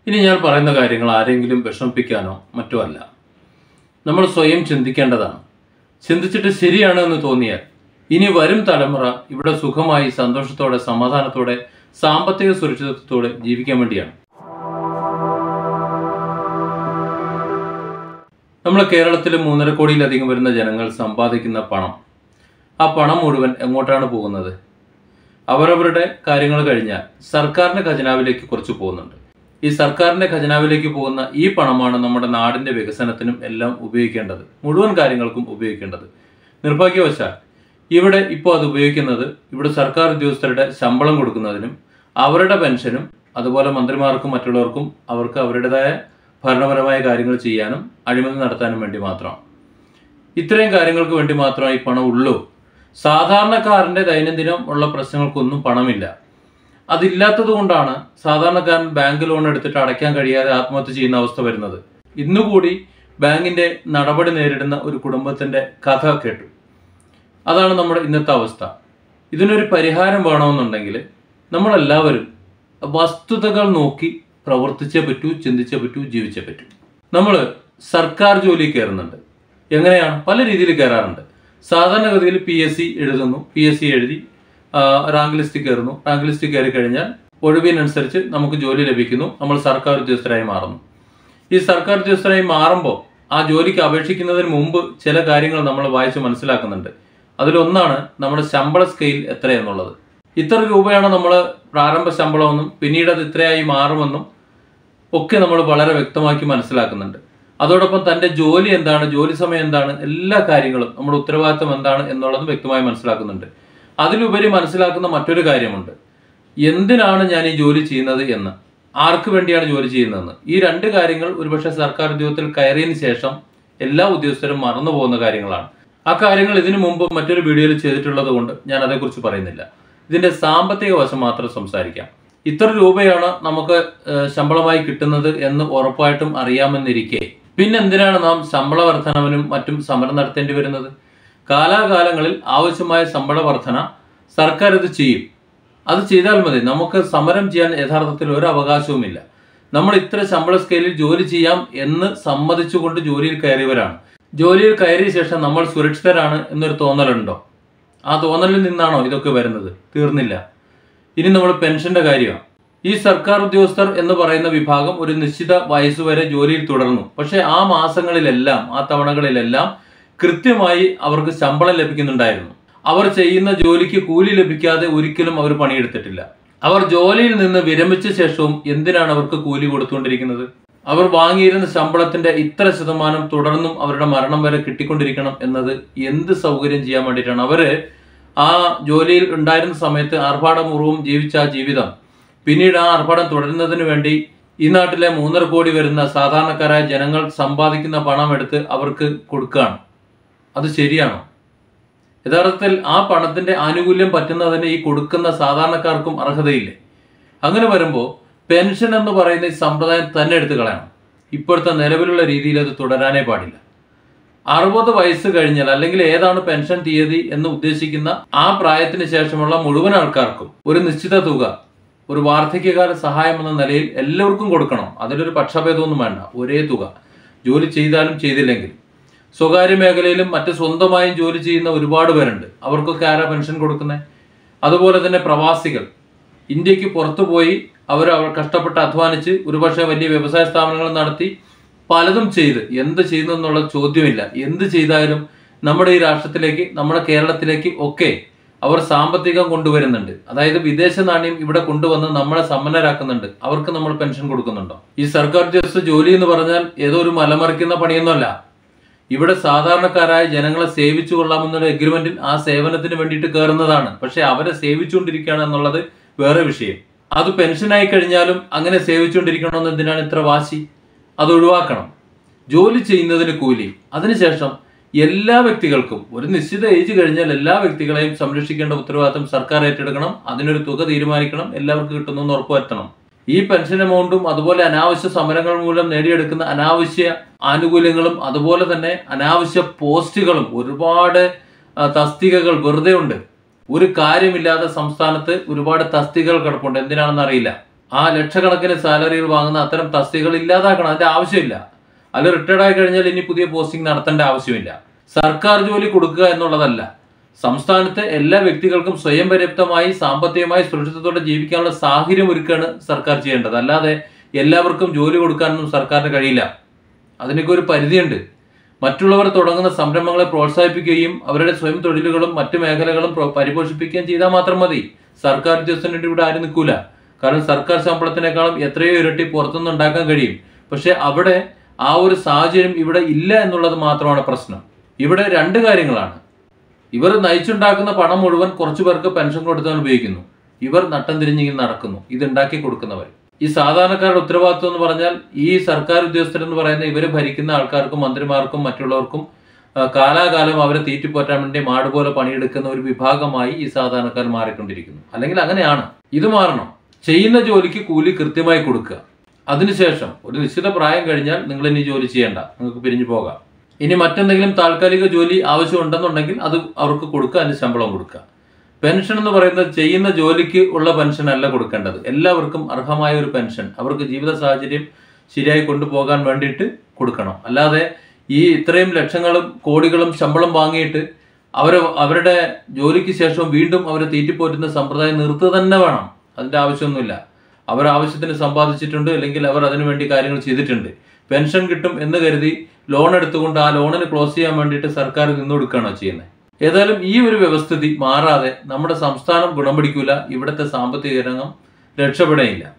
ഇനി ഞാൻ പറയുന്ന കാര്യങ്ങൾ ആരെങ്കിലും വിഷമിപ്പിക്കാനോ മറ്റോ അല്ല നമ്മൾ സ്വയം ചിന്തിക്കേണ്ടതാണ് ചിന്തിച്ചിട്ട് ശരിയാണ് എന്ന് തോന്നിയാൽ ഇനി വരും തലമുറ ഇവിടെ സുഖമായി സന്തോഷത്തോടെ സമാധാനത്തോടെ സാമ്പത്തിക സുരക്ഷിതത്വത്തോടെ ജീവിക്കാൻ വേണ്ടിയാണ് നമ്മൾ കേരളത്തിൽ മൂന്നര കോടിയിലധികം വരുന്ന ജനങ്ങൾ സമ്പാദിക്കുന്ന പണം ആ പണം മുഴുവൻ എങ്ങോട്ടാണ് പോകുന്നത് അവരവരുടെ കാര്യങ്ങൾ കഴിഞ്ഞാൽ സർക്കാരിന്റെ ഖജനാവിലേക്ക് കുറച്ച് പോകുന്നുണ്ട് ഈ സർക്കാരിന്റെ ഖജനാവിലേക്ക് പോകുന്ന ഈ പണമാണ് നമ്മുടെ നാടിന്റെ വികസനത്തിനും എല്ലാം ഉപയോഗിക്കേണ്ടത് മുഴുവൻ കാര്യങ്ങൾക്കും ഉപയോഗിക്കേണ്ടത് നിർഭാഗ്യവശാൽ ഇവിടെ ഇപ്പോൾ അത് ഉപയോഗിക്കുന്നത് ഇവിടെ സർക്കാർ ഉദ്യോഗസ്ഥരുടെ ശമ്പളം കൊടുക്കുന്നതിനും അവരുടെ പെൻഷനും അതുപോലെ മന്ത്രിമാർക്കും മറ്റുള്ളവർക്കും അവർക്ക് അവരുടേതായ ഭരണപരമായ കാര്യങ്ങൾ ചെയ്യാനും അഴിമതി നടത്താനും വേണ്ടി മാത്രമാണ് ഇത്രയും കാര്യങ്ങൾക്ക് വേണ്ടി മാത്രമേ ഈ പണം ഉള്ളൂ സാധാരണക്കാരന്റെ ദൈനംദിനം ഉള്ള പ്രശ്നങ്ങൾക്കൊന്നും പണമില്ല അതില്ലാത്തത് കൊണ്ടാണ് സാധാരണക്കാരൻ ബാങ്ക് ലോൺ എടുത്തിട്ട് അടയ്ക്കാൻ കഴിയാതെ ആത്മഹത്യ ചെയ്യുന്ന അവസ്ഥ വരുന്നത് ഇന്നുകൂടി ബാങ്കിന്റെ നടപടി നേരിടുന്ന ഒരു കുടുംബത്തിന്റെ കഥ കേട്ടു അതാണ് നമ്മുടെ ഇന്നത്തെ അവസ്ഥ ഇതിനൊരു പരിഹാരം വേണമെന്നുണ്ടെങ്കിൽ നമ്മളെല്ലാവരും വസ്തുതകൾ നോക്കി പ്രവർത്തിച്ചേ പറ്റൂ ചിന്തിച്ചേ പറ്റൂ ജീവിച്ചേ പറ്റൂ നമ്മൾ സർക്കാർ ജോലി കയറുന്നുണ്ട് എങ്ങനെയാണ് പല രീതിയിൽ കയറാറുണ്ട് സാധാരണഗതിയിൽ പി എസ് സി എഴുതുന്നു പി എസ് സി എഴുതി ആ, റാങ്ക് ലിസ്റ്റിൽ കയറുന്നു റാങ്ക് ലിസ്റ്റിൽ കയറി കഴിഞ്ഞാൽ ഒഴിവിനനുസരിച്ച് നമുക്ക് ജോലി ലഭിക്കുന്നു നമ്മൾ സർക്കാർ ഉദ്യോഗസ്ഥരായി മാറുന്നു ഈ സർക്കാർ ഉദ്യോഗസ്ഥരായി മാറുമ്പോൾ ആ ജോലിക്ക് അപേക്ഷിക്കുന്നതിന് മുമ്പ് ചില കാര്യങ്ങൾ നമ്മൾ വായിച്ച് മനസ്സിലാക്കുന്നുണ്ട് അതിലൊന്നാണ് നമ്മുടെ ശമ്പള സ്കെയിൽ എത്രയെന്നുള്ളത് ഇത്ര രൂപയാണ് നമ്മൾ പ്രാരംഭ ശമ്പളമെന്നും പിന്നീട് അത് ഇത്രയായി മാറുമെന്നും ഒക്കെ നമ്മൾ വളരെ വ്യക്തമാക്കി മനസ്സിലാക്കുന്നുണ്ട് അതോടൊപ്പം തന്റെ ജോലി എന്താണ് ജോലി സമയം എന്താണ് എല്ലാ കാര്യങ്ങളും നമ്മുടെ ഉത്തരവാദിത്വം എന്താണ് എന്നുള്ളതും വ്യക്തമായി മനസ്സിലാക്കുന്നുണ്ട് അതിലുപരി മനസ്സിലാക്കുന്ന മറ്റൊരു കാര്യമുണ്ട് എന്തിനാണ് ഞാൻ ഈ ജോലി ചെയ്യുന്നത് എന്ന് ആർക്ക് വേണ്ടിയാണ് ജോലി ചെയ്യുന്നതെന്ന് ഈ രണ്ട് കാര്യങ്ങൾ ഒരുപക്ഷെ സർക്കാർ ഉദ്യോഗത്തിൽ കയറിയതിന് ശേഷം എല്ലാ ഉദ്യോഗസ്ഥരും മറന്നു പോകുന്ന കാര്യങ്ങളാണ് ആ കാര്യങ്ങൾ ഇതിനു മുമ്പ് മറ്റൊരു വീഡിയോയിൽ ചെയ്തിട്ടുള്ളത് കൊണ്ട് ഞാൻ അതേക്കുറിച്ച് പറയുന്നില്ല ഇതിന്റെ സാമ്പത്തിക വശം മാത്രം സംസാരിക്കാം ഇത്ര രൂപയാണ് നമുക്ക് ഏഹ്, ശമ്പളമായി കിട്ടുന്നത് എന്ന് ഉറപ്പായിട്ടും അറിയാമെന്നിരിക്കെ പിന്നെന്തിനാണ് നാം ശമ്പള വർധനവിനും മറ്റും സമരം നടത്തേണ്ടി വരുന്നത് കാലാകാലങ്ങളിൽ ആവശ്യമായ ശമ്പള വർധന സർക്കാർ ഇത് ചെയ്യും അത് ചെയ്താൽ മതി നമുക്ക് സമരം ചെയ്യാൻ യഥാർത്ഥത്തിൽ ഒരു അവകാശവുമില്ല നമ്മൾ ഇത്ര ശമ്പള സ്കെയിലിൽ ജോലി ചെയ്യാം എന്ന് സമ്മതിച്ചുകൊണ്ട് ജോലിയിൽ കയറിയവരാണ് ജോലിയിൽ കയറിയ ശേഷം നമ്മൾ സുരക്ഷിതരാണ് എന്നൊരു തോന്നലുണ്ടോ ആ തോന്നലിൽ നിന്നാണോ ഇതൊക്കെ വരുന്നത് തീർന്നില്ല ഇനി നമ്മൾ പെൻഷന്റെ കാര്യമാണ് ഈ സർക്കാർ ഉദ്യോഗസ്ഥർ എന്ന് പറയുന്ന വിഭാഗം ഒരു നിശ്ചിത വയസ്സ് വരെ ജോലിയിൽ തുടർന്നു പക്ഷെ ആ മാസങ്ങളിലെല്ലാം ആ തവണകളിലെല്ലാം കൃത്യമായി അവർക്ക് ശമ്പളം ലഭിക്കുന്നുണ്ടായിരുന്നു അവർ ചെയ്യുന്ന ജോലിക്ക് കൂലി ലഭിക്കാതെ ഒരിക്കലും അവർ പണിയെടുത്തിട്ടില്ല അവർ ജോലിയിൽ നിന്ന് വിരമിച്ച ശേഷവും എന്തിനാണ് അവർക്ക് കൂലി കൊടുത്തുകൊണ്ടിരിക്കുന്നത് അവർ വാങ്ങിയിരുന്ന ശമ്പളത്തിന്റെ ഇത്ര ശതമാനം തുടർന്നും അവരുടെ മരണം വരെ കിട്ടിക്കൊണ്ടിരിക്കണം എന്നത് എന്ത് സൗകര്യം ചെയ്യാൻ വേണ്ടിയിട്ടാണ് അവര് ആ ജോലിയിൽ ഉണ്ടായിരുന്ന സമയത്ത് ആർഭാടപൂർവ്വം ജീവിച്ച ആ ജീവിതം പിന്നീട് ആ ആർഭാടം തുടരുന്നതിന് വേണ്ടി ഈ നാട്ടിലെ മൂന്നര കോടി വരുന്ന സാധാരണക്കാരായ ജനങ്ങൾ സമ്പാദിക്കുന്ന പണം എടുത്ത് അവർക്ക് കൊടുക്കുകയാണ് അത് ശരിയാണോ യഥാർത്ഥത്തിൽ ആ പണത്തിന്റെ ആനുകൂല്യം പറ്റുന്നതിന് ഈ കൊടുക്കുന്ന സാധാരണക്കാർക്കും അർഹതയില്ലേ അങ്ങനെ വരുമ്പോൾ പെൻഷൻ എന്ന് പറയുന്ന ഈ സമ്പ്രദായം തന്നെ എടുത്തു കളയണം ഇപ്പോഴത്തെ നിലവിലുള്ള രീതിയിൽ അത് തുടരാനേ പാടില്ല അറുപത് വയസ്സ് കഴിഞ്ഞാൽ അല്ലെങ്കിൽ ഏതാണ് പെൻഷൻ തീയതി എന്ന് ഉദ്ദേശിക്കുന്ന ആ പ്രായത്തിന് ശേഷമുള്ള മുഴുവൻ ആൾക്കാർക്കും ഒരു നിശ്ചിത തുക ഒരു വാർദ്ധക്യകാല സഹായം എന്ന നിലയിൽ എല്ലാവർക്കും കൊടുക്കണം അതിലൊരു പക്ഷഭേദമൊന്നും വേണ്ട ഒരേ തുക ജോലി ചെയ്താലും ചെയ്തില്ലെങ്കിലും സ്വകാര്യ മേഖലയിലും മറ്റ് സ്വന്തമായും ജോലി ചെയ്യുന്ന ഒരുപാട് പേരുണ്ട് അവർക്കൊക്കെ ആരാ പെൻഷൻ കൊടുക്കുന്നത് അതുപോലെ തന്നെ പ്രവാസികൾ ഇന്ത്യക്ക് പുറത്തു പോയി അവർ അവർ കഷ്ടപ്പെട്ട് അധ്വാനിച്ച് ഒരുപക്ഷെ വലിയ വ്യവസായ സ്ഥാപനങ്ങൾ നടത്തി പലതും ചെയ്ത് എന്ത് ചെയ്യുന്നു എന്നുള്ള ചോദ്യമില്ല എന്ത് ചെയ്താലും നമ്മുടെ ഈ രാഷ്ട്രത്തിലേക്ക് നമ്മുടെ കേരളത്തിലേക്ക് ഒക്കെ അവർ സാമ്പത്തികം കൊണ്ടുവരുന്നുണ്ട് അതായത് വിദേശ നാണ്യം ഇവിടെ കൊണ്ടുവന്ന് നമ്മളെ സമ്പന്നരാക്കുന്നുണ്ട് അവർക്ക് നമ്മൾ പെൻഷൻ കൊടുക്കുന്നുണ്ടോ ഈ സർക്കാർ ഉദ്യോഗസ്ഥ ജോലി എന്ന് പറഞ്ഞാൽ ഏതോ ഒരു മലമറിക്കുന്ന പണിയൊന്നുമല്ല ഇവിടെ സാധാരണക്കാരായ ജനങ്ങളെ സേവിച്ചു കൊള്ളാമെന്നുള്ള എഗ്രിമെന്റിൽ ആ സേവനത്തിന് വേണ്ടിയിട്ട് കയറുന്നതാണ് പക്ഷെ അവരെ സേവിച്ചുകൊണ്ടിരിക്കുകയാണ് എന്നുള്ളത് വേറെ വിഷയം അത് പെൻഷനായി കഴിഞ്ഞാലും അങ്ങനെ സേവിച്ചുകൊണ്ടിരിക്കണമെന്ന് എന്തിനാണ് ഇത്ര വാശി അത് ഒഴിവാക്കണം ജോലി ചെയ്യുന്നതിന് കൂലി അതിനുശേഷം എല്ലാ വ്യക്തികൾക്കും ഒരു നിശ്ചിത ഏജ് കഴിഞ്ഞാൽ എല്ലാ വ്യക്തികളെയും സംരക്ഷിക്കേണ്ട ഉത്തരവാദിത്തം സർക്കാർ ഏറ്റെടുക്കണം അതിനൊരു തുക തീരുമാനിക്കണം എല്ലാവർക്കും കിട്ടുന്നു എന്ന് ഉറപ്പുവരുത്തണം ഈ പെൻഷൻ എമൗണ്ടും അതുപോലെ അനാവശ്യ സമരങ്ങൾ മൂലം നേടിയെടുക്കുന്ന അനാവശ്യ ആനുകൂല്യങ്ങളും അതുപോലെ തന്നെ അനാവശ്യ പോസ്റ്റുകളും ഒരുപാട് ആ, തസ്തികകൾ വെറുതെ ഉണ്ട് ഒരു കാര്യമില്ലാതെ സംസ്ഥാനത്ത് ഒരുപാട് തസ്തികകൾ കിടപ്പുണ്ട് എന്തിനാണെന്ന് അറിയില്ല ആ ലക്ഷക്കണക്കിന് സാലറികൾ വാങ്ങുന്ന അത്തരം തസ്തികകൾ ഇല്ലാതാക്കണം അതിന്റെ ആവശ്യമില്ല അത് റിട്ടയർഡ് ആയി കഴിഞ്ഞാൽ ഇനി പുതിയ പോസ്റ്റിംഗ് നടത്തേണ്ട ആവശ്യമില്ല സർക്കാർ ജോലി കൊടുക്കുക എന്നുള്ളതല്ല സംസ്ഥാനത്തെ എല്ലാ വ്യക്തികൾക്കും സ്വയം പര്യാപ്തമായി സാമ്പത്തികമായി സുരക്ഷിതത്തോടെ ജീവിക്കാനുള്ള സാഹചര്യം ഒരുക്കുകയാണ് സർക്കാർ ചെയ്യേണ്ടത് അല്ലാതെ എല്ലാവർക്കും ജോലി കൊടുക്കാനൊന്നും സർക്കാരിന് കഴിയില്ല അതിനൊക്കെ ഒരു പരിധിയുണ്ട് മറ്റുള്ളവർ തുടങ്ങുന്ന സംരംഭങ്ങളെ പ്രോത്സാഹിപ്പിക്കുകയും അവരുടെ സ്വയം തൊഴിലുകളും മറ്റു മേഖലകളും പ്രോ- പരിപോഷിപ്പിക്കുകയും ചെയ്താൽ മാത്രം മതി സർക്കാർ ഉദ്യോഗസ്ഥന് വേണ്ടി ഇവിടെ ആരും നിൽക്കൂല കാരണം സർക്കാർ ശമ്പളത്തിനേക്കാളും എത്രയോ ഇരട്ടി പുറത്തുനിന്ന് ഉണ്ടാക്കാൻ കഴിയും പക്ഷെ അവിടെ ആ ഒരു സാഹചര്യം ഇവിടെ ഇല്ല എന്നുള്ളത് മാത്രമാണ് പ്രശ്നം ഇവിടെ രണ്ട് കാര്യങ്ങളാണ് ഇവർ നയിച്ചുണ്ടാക്കുന്ന പണം മുഴുവൻ കുറച്ചു പേർക്ക് പെൻഷൻ കൊടുത്താൻ ഉപയോഗിക്കുന്നു ഇവർ നട്ടം തിരിഞ്ഞിങ്ങനെ നടക്കുന്നു ഇത് ഉണ്ടാക്കി കൊടുക്കുന്നവർ ഈ സാധാരണക്കാരുടെ ഉത്തരവാദിത്വം എന്ന് പറഞ്ഞാൽ ഈ സർക്കാർ ഉദ്യോഗസ്ഥരെന്ന് പറയുന്ന ഇവരെ ഭരിക്കുന്ന ആൾക്കാർക്കും മന്ത്രിമാർക്കും മറ്റുള്ളവർക്കും ആ, കാലാകാലം അവരെ തീറ്റിപ്പോറ്റാൻ വേണ്ടി മാട് പോലെ പണിയെടുക്കുന്ന ഒരു വിഭാഗമായി ഈ സാധാരണക്കാർ മാറിക്കൊണ്ടിരിക്കുന്നു അല്ലെങ്കിൽ അങ്ങനെയാണ് ഇത് മാറണം ചെയ്യുന്ന ജോലിക്ക് കൂലി കൃത്യമായി കൊടുക്കുക അതിനുശേഷം ഒരു നിശ്ചിത പ്രായം കഴിഞ്ഞാൽ നിങ്ങൾ ഇനി ജോലി ചെയ്യേണ്ട നിങ്ങൾക്ക് പിരിഞ്ഞു പോകാം ഇനി മറ്റെന്തെങ്കിലും താൽക്കാലിക ജോലി ആവശ്യമുണ്ടെന്നുണ്ടെങ്കിൽ അത് അവർക്ക് കൊടുക്കുക അതിന് ശമ്പളം കൊടുക്കുക പെൻഷൻ എന്ന് പറയുന്നത് ചെയ്യുന്ന ജോലിക്ക് ഉള്ള പെൻഷൻ അല്ല കൊടുക്കേണ്ടത് എല്ലാവർക്കും അർഹമായ ഒരു പെൻഷൻ അവർക്ക് ജീവിത സാഹചര്യം ശരിയായി കൊണ്ടുപോകാൻ വേണ്ടിയിട്ട് കൊടുക്കണം അല്ലാതെ ഈ ഇത്രയും ലക്ഷങ്ങളും കോടികളും ശമ്പളം വാങ്ങിയിട്ട് അവരെ അവരുടെ ജോലിക്ക് ശേഷം വീണ്ടും അവരെ തീറ്റിപ്പോറ്റുന്ന സമ്പ്രദായം നിർത്തുക തന്നെ വേണം അതിന്റെ ആവശ്യമൊന്നുമില്ല അവർ ആവശ്യത്തിന് സമ്പാദിച്ചിട്ടുണ്ട് അല്ലെങ്കിൽ അവർ അതിനു വേണ്ടി കാര്യങ്ങൾ ചെയ്തിട്ടുണ്ട് പെൻഷൻ കിട്ടും എന്ന് കരുതി ലോൺ എടുത്തുകൊണ്ട് ആ ലോണിന് ക്ലോസ് ചെയ്യാൻ വേണ്ടിയിട്ട് സർക്കാർ നിന്നുകൊടുക്കുകയാണോ ചെയ്യുന്നത് ഏതായാലും ഈ ഒരു വ്യവസ്ഥിതി മാറാതെ നമ്മുടെ സംസ്ഥാനം ഗുണം പിടിക്കൂല ഇവിടുത്തെ സാമ്പത്തിക രംഗം രക്ഷപ്പെടേയില്ല